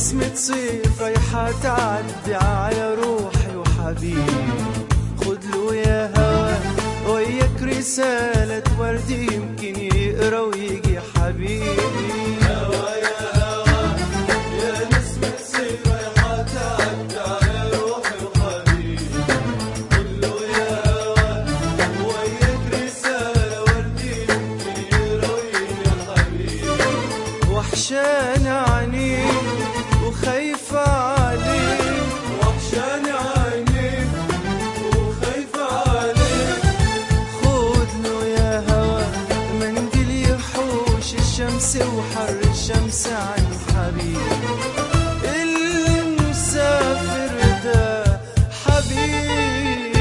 نسمة صيف رايحة تعدي على روحي وحبيبي خد له يا هوا وياك رسالة ورد يمكن يقرا ويجي حبيبي هوا يا هوا يا نسمة صيف رايحة تعدي على روحي وحبيبي خد له يا هوا وياك رسالة ورد يمكن يقرا ويجي حبيبي وحشاني عينيك وخايفة عليك وحشاني عينيك وخايفة عليك خد له يا هوا منديل يحوش الشمس وحر الشمس عن حبيبي اللي مسافر ده حبيبي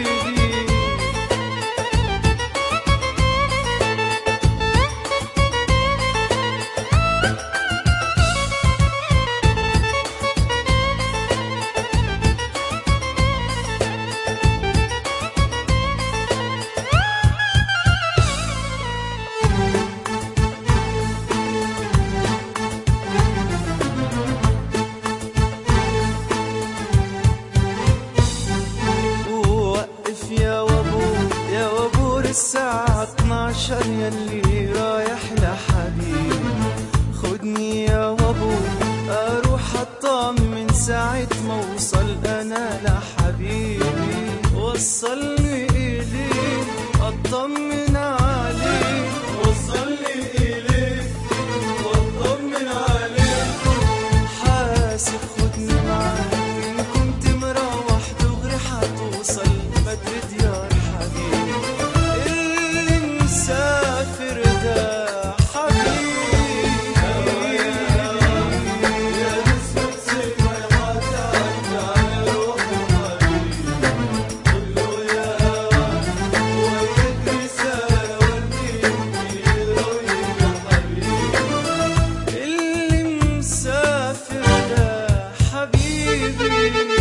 ووقف يا وابور يا وابور الساعة 12 يلي رايح لحبيبي خدني يا وابور اروح اطمن من ساعة ما اوصل انا لحبيبي وصلني اليك اطمن عليك وصلني اليك واطمن عليك حاسب خدني معاك إن كنت مروح دغري حتوصل بدري ديار حبيبي اللي مسافر ده حبيبي يا نسمة صيف ما تعدى على روحي وحبيبي قل له يا هوا وياك رسالة وردي يرويك يا حبيبي اللي مسافر ده حبيبي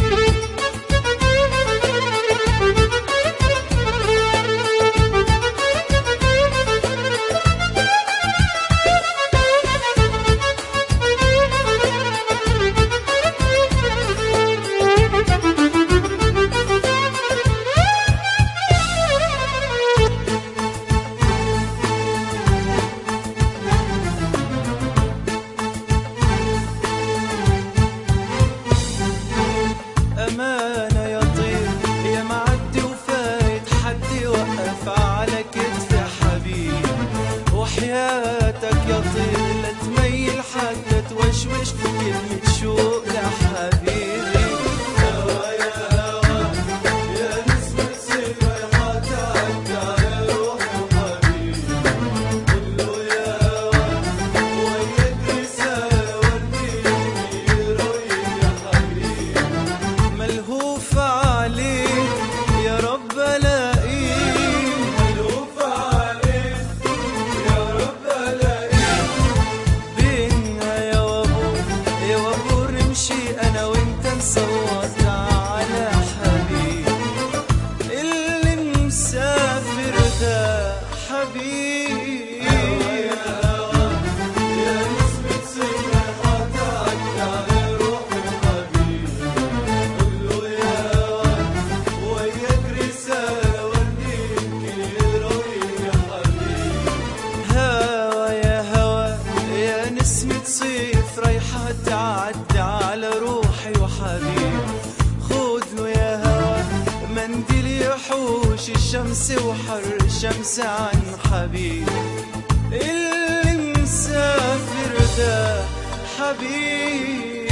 أمانة يا طير يا معدي وفايت حد يوقف على كتفي حبيبي وحياتك يا طير لا تميل حتى توشوش كلمة شوق لحبيبي هوا يا هوا يا نسمة صيف ما تعدي على روحي وحبيبي قل له يا هوا وياك رسالة وردي يرويك يا حبيبي ملهوف عليك يا رب الاقيك ملهوف عليك يا رب الاقيك بينا يا وابور يا وابور امشي انا وانت نصوت على حبيب اللي مسافر ده حبيبي يا هوا يا نسمة صيف حتعدي على روحي حبيبي قل له يا هوا وياك رسالة وردي يمكن يرويك يا حبيبي هوا يا هوا يا نسمة صيف رايحة تعدي على روحي وحبيبي خد له يا هوا منديل يحوش الشمس وحر الشمس عن حبيبي اللي مسافر ده حبيبي